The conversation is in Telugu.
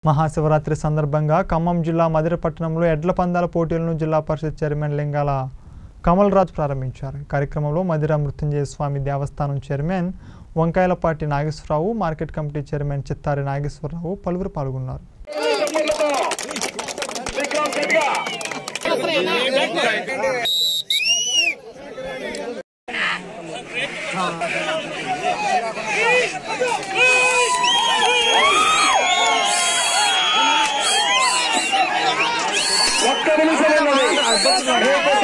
మహాశివరాత్రి సందర్భంగా ఖమ్మం జిల్లా మదిరపట్నంలో ఎడ్ల పందాల పోటీలను జిల్లా పరిషత్ చైర్మన్ లింగాల కమల్ రాజ్ ప్రారంభించారు ఈ కార్యక్రమంలో మదిర మృత్యుంజయ స్వామి దేవస్థానం chairman Vankayalapati Nageswara Rao market committee chairman Chittari Nageswara Rao పలువురు పాల్గొన్నారు ఒక్క నిమిషం ఉన్నది. రేపు